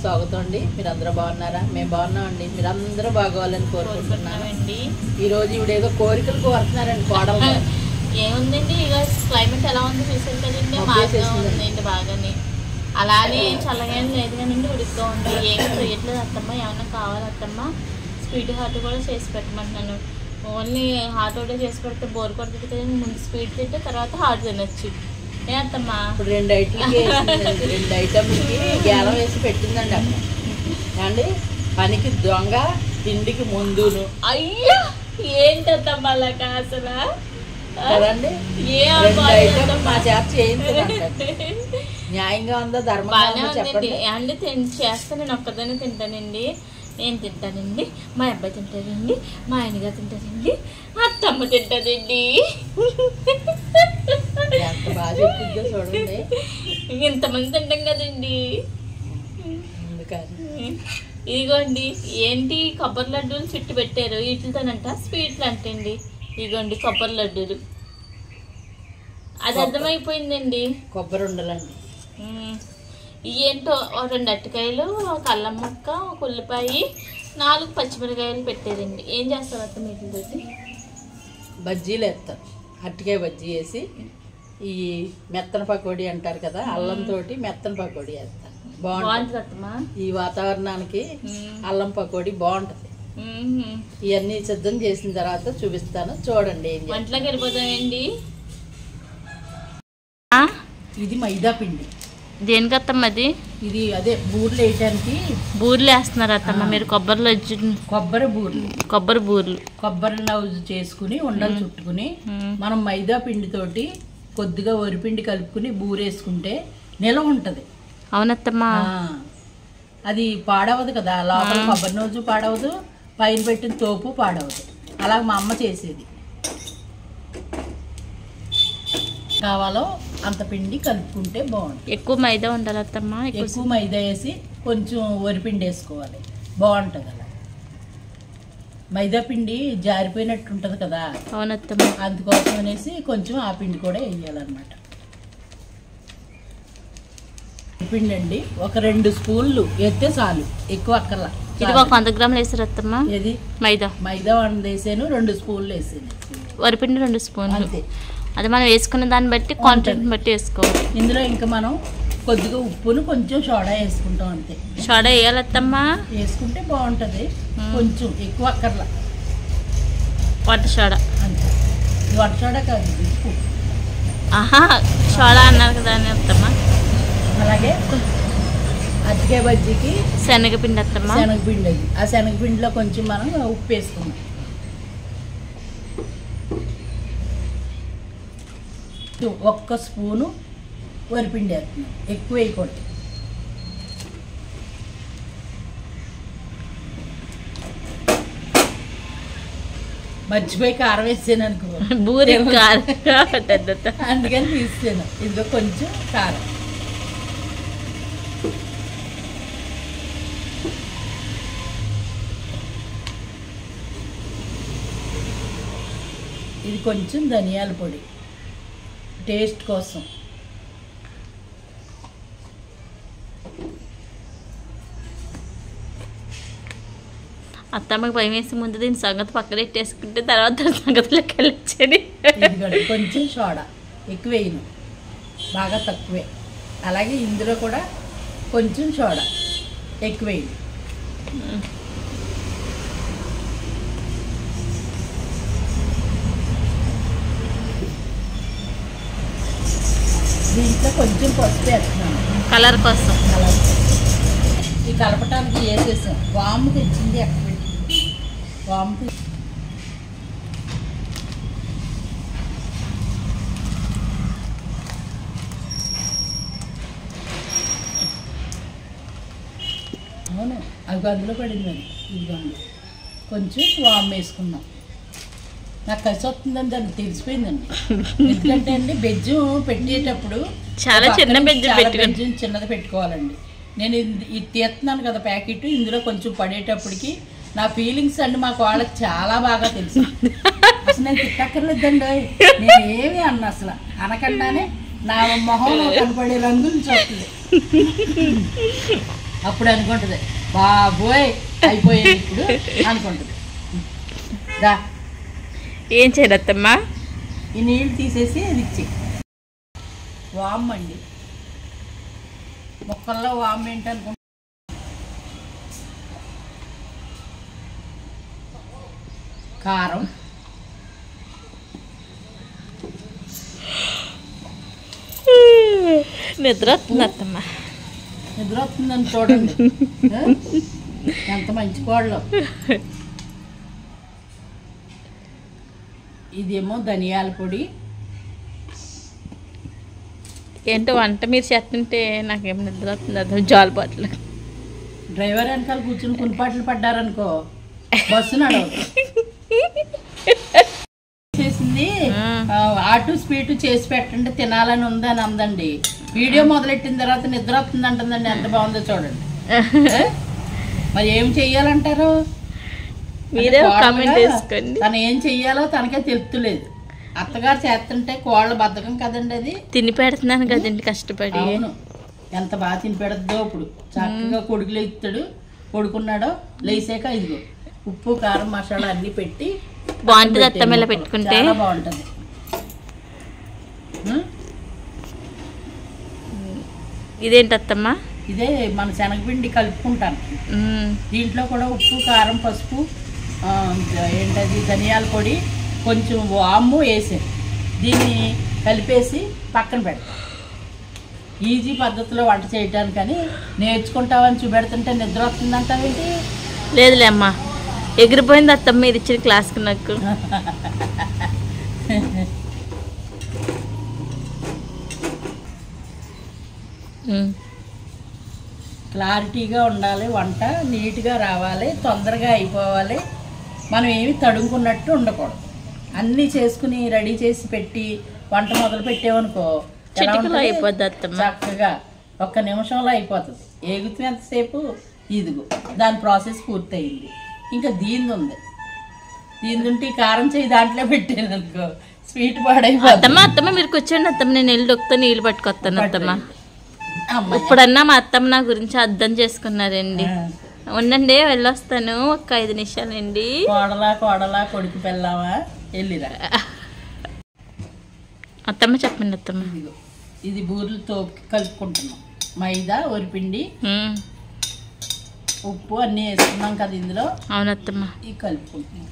స్వాగతం అండి మీరందరూ బాగున్నారా మేము బాగున్నామండి మీరందరూ బాగోవాలని కోరుకుంటున్నాను కోరుకుంటున్నామండి ఈ రోజు ఇవిడేదో కోరికలు కోరుతున్నారండి కోడలు గారు. ఏముందండి ఇక క్లైమేట్ ఎలా ఉంది చూసారు కదండి మబ్బు మాగా వేసేసిందండి. ఉందండి బాగానే అలానే చల్లగా ఏం లేదు కానీ ఉడుకుగా ఉంది ఏం చేయట్లేదు అత్తమ్మ ఏమన్నా కావాలి అత్తమ్మ స్వీట్ హాట్ కూడా చేసి పెట్టమంటున్నాను ఓన్లీ హాట్ ఒకటే చేసి పెడితే బోర్ కొడుతుంది కదండి ముందు స్వీట్ తింటే తర్వాత హాట్ తినొచ్చు ఏ అత్తమ్మ ఇప్పుడు రెండు ఐటమ్కి వేసిందండి రెండు ఐటమ్కి గేలం వేసి పెట్టిందండి అక్కడ అండి పనికి దొంగ తిండికి ముందును అయ్యా ఏంటత్తమ్మ అలాగా అసలు ఆ? కదండి ఏ రెండు అబ్బాయి ఐటమ్ అత్తమ్మ? మా చేత చేయించదండి న్యాయంగా ఉందా ధర్మంగా బాగానే ఉందా ఉందండి చెప్పండి అండి తిన్ చేస్తే నేను ఒక్కదాన్ని తింటానండి నేను తింటానండి మా అబ్బాయి తింటాడండి మా ఆయనగా తింటాడండి అత్తమ్మ తింటాదండి ఎంత బాగా చెప్పిందో చూడండి ఇంతమంది తింటాం కదండి అందుకని ఇదిగోండి ఏంటి కొబ్బరి లడ్డూలు చుట్టు పెట్టారు వీటితోనంట స్వీట్లు అంటండి ఇదిగోండి కొబ్బరి లడ్డూలు అది అర్థమైపోయిందండి కొబ్బరి ఉండలండి మ్మ్. ఏంటో ఓ రెండు అరటికాయలు ఒక అల్లం ముక్క ఒక ఉల్లిపాయ నాలుగు పచ్చిమిరకాయలు పెట్టారండి ఏం చేస్తారు అత్త వీటితోటి బజ్జీలు వేస్తారు అరటికాయ బజ్జీ వేసి ఈ మెత్తన పకోడీ అంటారు కదా అల్లంతో మెత్తన పకోడీ వేస్తారు బాగుంటుంది బాగుంటుంది అత్తమ్మా ఈ వాతావరణానికి మ్మ్. అల్లం పకోడీ బాగుంటుంది మ్మ్. ఇవన్నీ సిద్ధం చేసిన తర్వాత చూపిస్తాను చూడండి ఏం చేస్తాను. వంటలోకి వెళ్ళిపోతామండి ఇది మైదా పిండి దేనికి అత్తమ్మ అది ఇది అదే బూర్లు వేయటానికి బూర్లు వేస్తున్నారు అత్తమ్మ మీరు కొబ్బరి లజ్జు కొబ్బరి బూర్లు కొబ్బరి బూర్లు కొబ్బరి నవ్వు చేసుకుని ఉండలు చుట్టుకుని మ్మ్. మనం మైదా పిండితోటి కొద్దిగా వరిపిండి కలుపుకుని బూరేసుకుంటే నిలవ ఉంటుంది అవునత్తమ్మ ఆ, అది పాడవదు కదా లోపల కొబ్బరి నోజు పాడవదు పైన పెట్టిన తోపు పాడవదు అలా మా అమ్మ చేసేది కావాలో అంత పిండి కలుపుకుంటే బాగుంటుంది ఎక్కువ మైదా ఉండాలి అత్తమ్మ ఎక్కువ ఎక్కువ మైదా వేసి కొంచెం వరిపిండి వేసుకోవాలి బాగుంటుంది అలా మైదా పిండి జారిపోయినట్టు ఉంటుంది కదా అవునత్తమ్మ అందుకోసం అనేసి కొంచెం ఆ పిండి కూడా వేయాలన్నమాట పిండి అండి ఒక రెండు స్పూన్లు ఎత్తే చాలు ఎక్కువ అక్కర్లా ఇది ఒక వంద గ్రాములు వేసారు అత్తమ్మ ఏది మైదా మైదా వంద వేసాను రెండు స్పూన్లు వేసాను వరిపిండి రెండు స్పూన్లు అంతే అది మనం వేసుకున్న దాన్ని బట్టి క్వాంటిటీని బట్టి వేసుకోవాలి ఇందులో ఇంకా మనం కొద్దిగా ఉప్పును కొంచెం సోడా వేసుకుంటాం అంతే సోడా వేయాలత్తమ్మా వేసుకుంటే బాగుంటుంది కొంచెం ఎక్కువ అక్కర్లా వంట సోడా అంతే ఇది వంట సోడా కాదు ఇది ఉప్పు ఆహా సోడా అన్నారు కదా అని అత్తమ్మా అలాగే అరటికాయ బజ్జీకి శనగపిండి అత్తమ్మా శనగపిండి అది ఆ శనగపిండిలో కొంచెం మనం ఉప్పు వేసుకున్నాం ఒక్క స్పూను వరిపిండి వేస్తున్నాం ఎక్కువ వేయకూడదు మర్చిపోయి కారం వేసాను అనుకో బూరి కాదు అందుకని తీసాను ఇదిగో కొంచెం కారం ఇది కొంచెం ధనియాల పొడి టేస్ట్ కోసం అత్తమ్మకి భయం వేసి ముందు దీని సంగతి పక్కన పెట్టేసుకుంటే తర్వాత దాని సంగతిలోకి వెళ్ళొచ్చని ఇదిగోండి కొంచెం సోడా ఎక్కువ వేయను బాగా తక్కువే అలాగే ఇందులో కూడా కొంచెం సోడా ఎక్కువ వేయను దీంట్లో కొంచెం పసుపు వేస్తున్నాను కలర్ కోసం అలా ఈ కలపటానికి వేసేసాం వాము తెచ్చింది ఎక్కడ పెట్టింది వాము తె- అవును అవి అందులో పడింది అది ఇదిగోండి కొంచెం వాము వేసుకున్నాం నాకు కలిసి వస్తుందని దానికి తెలిసిపోయిందండి ఎందుకంటే అండి బెజ్జు పెట్టేటప్పుడు చాలా ఒక చిన్న పక్కన బెజ్జం చాలా పెట్టుకుని- బెజ్జం చిన్నది పెట్టుకోవాలండి నేను ఇది ఇది తీస్తున్నాను కదా ప్యాకెట్ ఇందులో కొంచెం పడేటప్పటికి నా ఫీలింగ్స్ అండి మాకు వాళ్ళకి చాలా బాగా తెలుసు అసలు నేను తిట్టక్కర్లేదండి నేను ఏమి అన్న అసలు అనకుండానే నా మొహంలో కనపడే రంగులు చూస్తుంది అప్పుడు అనుకుంటుంది బాబోయ్ అయిపోయింది ఇప్పుడు అనుకుంటుంది దా ఏం చేయాలి అత్తమ్మ ఈ నీళ్ళు తీసేసి అది ఇచ్చి వామ్ అండి మొక్కల్లో వామ్ ఏంటనుకుంటా కారం నిద్ర వస్తుంది అత్తమ్మ నిద్ర వస్తుందని చూడండి ఆ? ఎంత మంచి కోళ్ళు ఇదేమో ధనియాల పొడి ఏంటో వంట మీరు చేస్తుంటే నాకేం నిద్ర వస్తుంది అర్థం జాలు బాటలు డ్రైవర్ వెనకాల కూర్చుని కునిపాట్లు పడ్డారనుకో బస్సు నడవదు చేసింది ఆ. ఆ, ఆటు స్పీడ్ చేసి పెట్టండి తినాలని ఉందని అందండి వీడియో మొదలెట్టిన తర్వాత నిద్ర వస్తుంది అంటుందండి ఎంత బాగుందో చూడండి ఏ? మరి ఏం చెయ్యాలంటారు మీరే అంటే కామెంట్ కోడలుగా వేసుకోండి తను ఏం చెయ్యాలో తనకే తెలుపుతలేదు అత్తగారు చేస్తుంటే కోళ్ళ బద్ధకం కదండి అది తిని పెడుతున్నాను కదండి కష్టపడి అవును ఎంత బాగా తిని పెడద్దో ఇప్పుడు చక్కగా కొడుకు లేస్తాడు కొడుకున్నాడో లేసాక ఇదిగో ఉప్పు కారం మసాలా అన్ని పెట్టి బాగుంటుంది పెట్టేది అత్తమ్మ ఇలా మొక్కలు. పెట్టుకుంటే చాలా బాగుంటది ఉం? ఇదేంటి అత్తమ్మ ఇదే మన శనగపిండి కలుపుకుంటాను మ్మ్. దీంట్లో కూడా ఉప్పు కారం పసుపు ఆ, ఏంటది ధనియాల పొడి కొంచెం వాము వేసాను దీన్ని కలిపేసి పక్కన పెడతాం ఈజీ పద్ధతిలో వంట చేయటానికని నేర్చుకుంటావని చూపెడుతుంటే నిద్ర వస్తుందంటావేంటి లేదులే అమ్మ ఎగిరిపోయింది అత్తమ్మ మీరు ఇచ్చిన క్లాస్కి నాకు మ్మ్. క్లారిటీగా ఉండాలి వంట నీట్గా రావాలి తొందరగా అయిపోవాలి మనం ఏమి తడుముకున్నట్టు ఉండకూడదు అన్నీ చేసుకుని రెడీ చేసి పెట్టి వంట మొదలు పెట్టామనుకో ఎలా చిటికలో ఉంటది? అయిపోద్ది అత్తమ్మ చక్కగా ఒక్క నిమిషంలో అయిపోతుంది ఏగుతున్నంతసేపు ఇదిగో దాని ప్రాసెస్ పూర్తయింది ఇంకా దీనిది ఉంది దీని ఉంటే ఈ కారం చేయి దాంట్లో పెట్టాను అనుకో స్వీట్ పాడైపోతుంది అత్తమ్మ అత్తమ్మ మీరు కూర్చోండి అత్తమ్మ నేను వెళ్ళి డొక్తో నీళ్ళు పట్టుకొస్తాను అత్తమ్మ అమ్మాయి. ఇప్పుడన్నా మా అత్తమ్మ నా గురించి అర్థం చేసుకున్నారండి ఆ, ఉండండి వెళ్ళొస్తాను ఒక ఐదు నిమిషాలండి కోడలా కోడలా కొడుకు పెళ్ళావా వెళ్ళిరా అత్తమ్మ చెప్పండి అత్తమ్మ ఇదిగో ఇది బూరెలతో కలుపుకుంటున్నాం మైదా వరిపిండి మ్మ్. ఉప్పు అన్నీ వేసుకున్నాం కదా ఇందులో అవును అత్తమ్మ ఇవి కలుపుకుంటున్నాం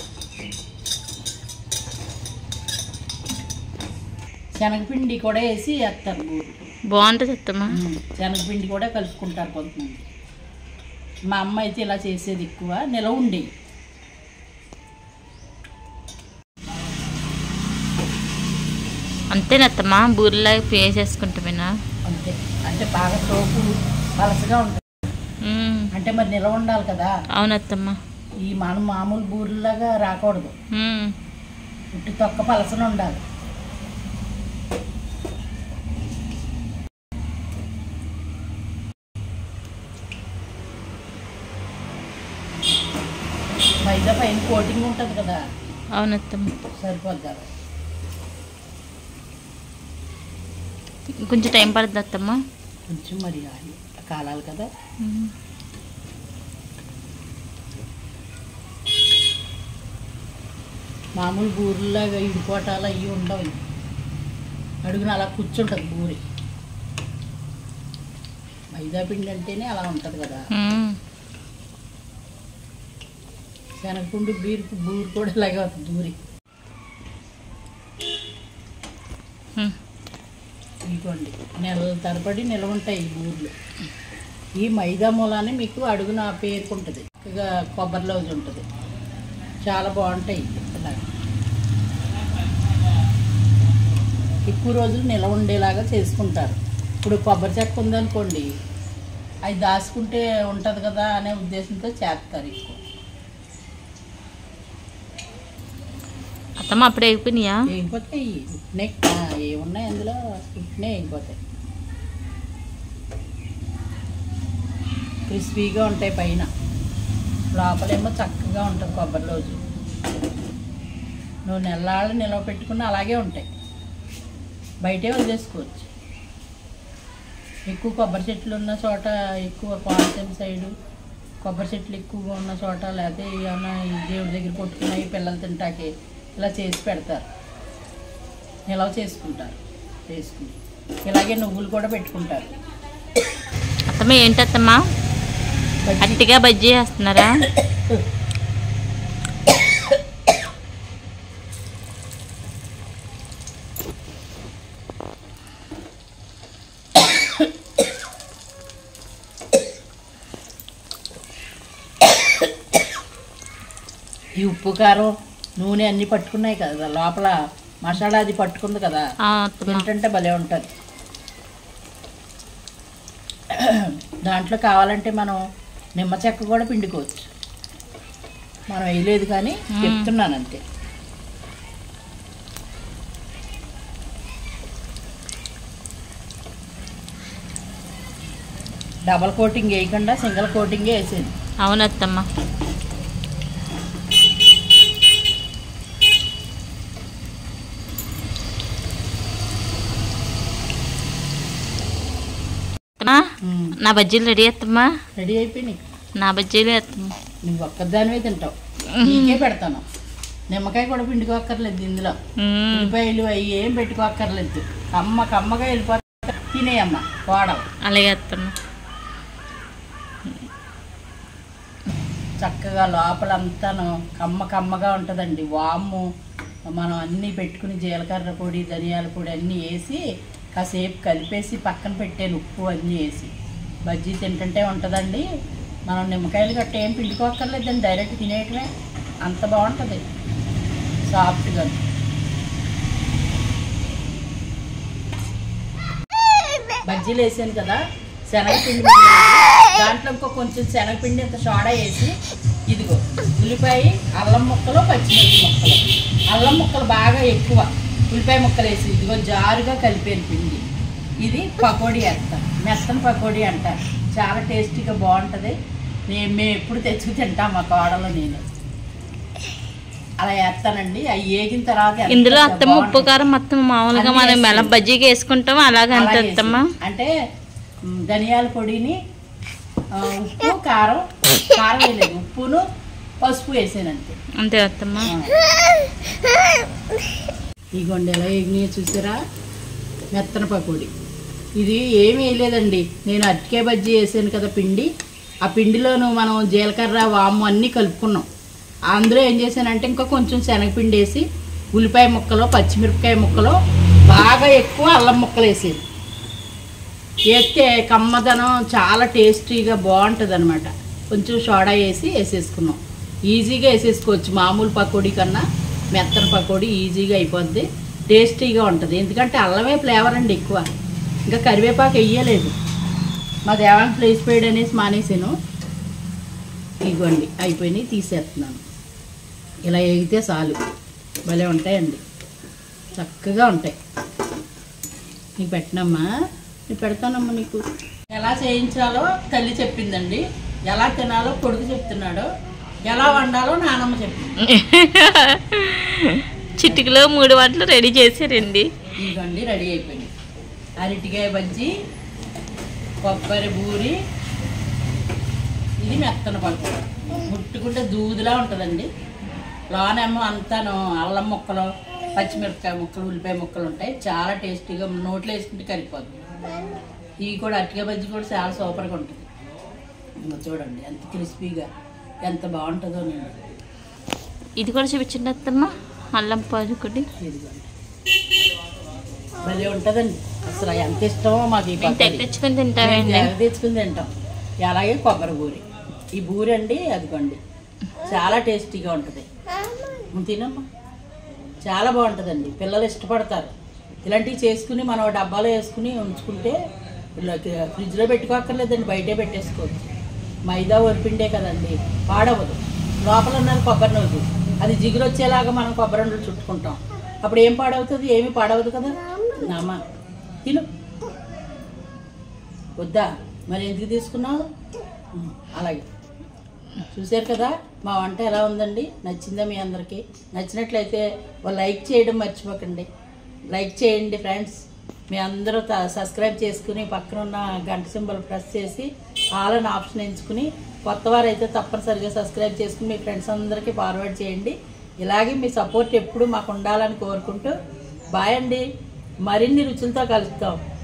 శనగపిండి కూడా వేసి వేస్తారు బూరెలు బాగుంటుంది అత్తమ్మ ఉమ్, శనగపిండి కూడా కలుపుకుంటారు కొంతమంది మా అమ్మ అయితే ఇలా చేసేది ఎక్కువ నిలవ ఉండేవి అంతేనత్తమ్మ బూరెలా పే చేసుకుంటామేనా అంతే అంటే బాగా సోపు పలసగా ఉంటుంది మ్మ్. అంటే మరి నిలవ ఉండాలి కదా అవును అత్తమ్మ ఈ మనం మామూలు బూరెలాగా రాకూడదు మ్మ్. ఇటు తొక్క పలసన ఉండాలి మైదా పైన కోటింగ్ ఉంటుంది కదా అవును అత్తమ్మ సరిపోద్ది కొంచెం టైం పడుతుంది అత్తమ్మ కొంచెం మరి ఆగి కాలాలి కదా మ్మ్. మామూలు బూరెలాగా ఇడిపోటాలు అవి ఉండవు ఇవి. అడుగున అలా కూర్చుంటుంది బూరి మైదా పిండి అంటేనే అలా ఉంటుంది కదా మ్మ్. శనగపిండి బీరు బూరు కూడా ఇలాగే అవుతుంది బూరి మ్మ్. ఇదిగోండి నెలల తరబడి నిల్వ ఉంటాయి ఈ బూర్లు ఈ మైదా మూలాన్ని మీకు అడుగున పేరుకుంటుంది ఇక కొబ్బరి లౌజ్ ఉంటుంది చాలా బాగుంటాయి ఇలా ఎక్కువ రోజులు నిల్వ ఉండేలాగా చేసుకుంటారు ఇప్పుడు కొబ్బరి చెక్క ఉందనుకోండి అది దాచుకుంటే ఉంటుంది కదా అనే ఉద్దేశంతో చేస్తారు ఎక్కువ అత్తమ్మ అప్పుడే అయిపోయినాయా వేగిపోతాయి ఉప్నే ఏమున్నాయి అందులో ఉప్నే వేగిపోతాయి క్రిస్పీగా ఉంటాయి పైన లోపలేమో చక్కగా ఉంటుంది కొబ్బరి రోజు నువ్వు నెల్లాళ్ళు నిలవ పెట్టుకున్న అలాగే ఉంటాయి బయటే వదిలేసుకోవచ్చు ఎక్కువ కొబ్బరి చెట్లు ఉన్న చోట ఎక్కువ కోనసీమ సైడు కొబ్బరి చెట్లు ఎక్కువగా ఉన్న చోట లేకపోతే ఏమన్నా ఈ దేవుడి దగ్గర కొట్టుకున్నాయి పిల్లలు తింటాకి ఇలా చేసి పెడతారు నిలవ చేసుకుంటారు చేసుకుని ఇలాగే నువ్వులు కూడా పెట్టుకుంటారు అత్తమ్మ ఏంటత్తమ్మా బజ్జీ. అట్టిగా బజ్జీ వేస్తున్నారా ఈ ఉప్పు కారం నూనె అన్నీ పట్టుకున్నాయి కదా లోపల మసాలా అది పట్టుకుంది కదా ఆ, అత్తమ్మ తింటుంటే భలే ఉంటుంది దాంట్లో కావాలంటే మనం నిమ్మ చెక్క కూడా పిండుకోవచ్చు మనం వేయలేదు కానీ మ్మ్. చెప్తున్నాను అంతే డబల్ కోటింగ్ వేయకుండా సింగిల్ కోటింగే వేసేది అవును అత్తమ్మ అత్తమ్మా మ్మ్. నా బజ్జీలు రెడీ అత్తమ్మా రెడీ అయిపోయినాయి నా బజ్జీలే అత్తమ్మ నువ్వు ఒక్కదానివే తింటావు నీకే పెడతాను నిమ్మకాయ కూడా పిండుకోక్కర్లేదు ఇందులో మ్మ్. ఉల్లిపాయలు అవి ఏం పెట్టుకోక్కర్లేదు కమ్మ కమ్మగా వెళ్ళిపోతా తినేయమ్మ వాడవు అలాగే అత్తమ్మ చక్కగా లోపలంతాను కమ్మ కమ్మగా ఉంటుందండి వాము మనం అన్నీ పెట్టుకుని జీలకర్ర పొడి ధనియాల పొడి అన్నీ వేసి కాసేపు కలిపేసి పక్కన పెట్టాను ఉప్పు అన్నీ వేసి బజ్జీ తింటుంటే ఉంటుందండి మనం నిమ్మకాయలు గట్ట ఏం పిండుకోక్కర్లేదండి డైరెక్ట్ తినేయటమే అంత బాగుంటుంది సాఫ్ట్గా బజ్జీలు వేసాను కదా శనగపిండి దాంట్లో ఇంకో కొంచెం శనగపిండి ఇంత సోడా వేసి ఇదిగో ఉల్లిపాయ అల్లం ముక్కలు పచ్చిమిర్చి ముక్కలు అల్లం ముక్కలు బాగా ఎక్కువ ఉల్లిపాయ ముక్కలు వేసి ఇదిగో జారుగా కలిపాను పిండి ఇది పకోడీ వేస్తాం మెత్తని పకోడీ అంటారు చాలా టేస్టీగా బాగుంటుంది నేను మేము ఎప్పుడు తెచ్చుకు తింటాం మా కోడలో నేను అలా వేస్తానండి అవి వేగిన తర్వాత ఎంత ఇందులో అత్తమ్మ ఉప్పు బాగుంటుంది. కారం మొత్తం మామూలుగా అన్నీ మనం ఎలా వేసి. బజ్జీకి వేసుకుంటాం అలాగే అంతే అలాగే అత్తమ్మ వేసి. అంటే మ్, ధనియాల పొడిని ఆ, ఉప్పు కారం కారం వేయలేదు ఉప్పును పసుపు వేసాను అంతే అంతే అత్తమ్మ ఈ గొండెలో ఎగిని చూసారా మెత్తన పకోడి ఇది ఏమీ వేయలేదండి నేను అరటికాయ బజ్జీ వేసాను కదా పిండి ఆ పిండిలోను మనం జీలకర్ర వాము అన్నీ కలుపుకున్నాం అందులో ఏం చేశానంటే ఇంకా కొంచెం శనగపిండి వేసి ఉల్లిపాయ ముక్కలు పచ్చిమిరపకాయ ముక్కలు బాగా ఎక్కువ అల్లం ముక్కలు వేసేది వేస్తే కమ్మదనం చాలా టేస్టీగా బాగుంటుంది అనమాట కొంచెం సోడా వేసి వేసేసుకున్నాం ఈజీగా వేసేసుకోవచ్చు మామూలు పకోడీ కన్నా మెత్తన పకోడీ ఈజీగా అయిపోద్ది టేస్టీగా ఉంటుంది ఎందుకంటే అల్లమే ఫ్లేవర్ అండి ఎక్కువ ఇంకా కరివేపాకు వేయలేదు మా దేవానికి ప్లేస్ పేడ్ అనేసి మానేసాను ఇదిగోండి అయిపోయినాయి తీసేస్తున్నాను ఇలా వేగితే చాలు భలే ఉంటాయండి చక్కగా ఉంటాయి నీకు పెట్టినమ్మా నీకు పెడతానమ్మా నీకు ఎలా చేయించాలో తల్లి చెప్పిందండి ఎలా తినాలో కొడుకు చెప్తున్నాడు ఎలా వండాలో నానమ్మ చెప్పింది చిటికలో మూడు వంటలు రెడీ చేశారండి ఇదిగోండి రెడీ అయిపోయింది అరటికాయ బజ్జీ కొబ్బరి బూరి ఇది మెత్తన పప్పు ముట్టుకుంటే దూదిలా ఉంటుందండి లోనేమో అంతాను అల్లం ముక్కలు పచ్చిమిరపకాయ ముక్కలు ఉల్లిపాయ ముక్కలు ఉంటాయి చాలా టేస్టీగా నోట్లో వేసుకుంటే కరిగిపోతుంది ఇవి కూడా అరటికాయ బజ్జీ కూడా చాలా సూపర్గా ఉంటుంది ఇంకో చూడండి ఎంత క్రిస్పీగా ఎంత బాగుంటుందో నేను ఇది కూడా చూపించండి అత్తమ్మ అల్లం పలుకుడి ఇదిగోండి భలే ఉంటుందండి అసలు ఎంత ఇష్టమో మాకు ఈ మేము పకోడీ. తెప్పించుకొని మేము తింటామండి తెగ తెచ్చుకుని తింటాం అలాగే కొబ్బరి బూరి ఈ బూరి అండి అదిగోండి చాలా టేస్టీగా ఉంటుంది ఉం, తినమ్మా చాలా బాగుంటుందండి పిల్లలు ఇష్టపడతారు ఇలాంటివి చేసుకుని మనం డబ్బాలో వేసుకుని ఉంచుకుంటే ఇలా ఫ్రిడ్జ్లో పెట్టుకోక్కర్లేదండి బయటే పెట్టేసుకోవచ్చు మైదా వరిపిండే కదండి పాడవదు లోపల ఉన్నది కొబ్బరి నూనె అది జిగురు వచ్చేలాగా మనం కొబ్బరి నూనె చుట్టుకుంటాం అప్పుడు ఏం పాడవుతుంది ఏమీ పాడవదు కదా నామా తిను వద్దా మరి ఎందుకు తీసుకున్నావు ఉం, అలాగే చూశారు కదా మా వంట ఎలా ఉందండి నచ్చిందా మీ అందరికీ నచ్చినట్లయితే ఓ లైక్ చేయడం మర్చిపోకండి లైక్ చేయండి ఫ్రెండ్స్ మీ అందరూ త- సబ్స్క్రైబ్ చేసుకుని పక్కన ఉన్న గంట సింబల్ ప్రెస్ చేసి ఆల్ అని ఆప్షన్ ఎంచుకుని కొత్త వారు అయితే తప్పనిసరిగా సబ్స్క్రైబ్ చేసుకుని మీ ఫ్రెండ్స్ అందరికీ ఫార్వర్డ్ చేయండి ఇలాగే మీ సపోర్ట్ ఎప్పుడు మాకు ఉండాలని కోరుకుంటూ బాయ్ అండి మరిన్ని రుచులతో కలుస్తాం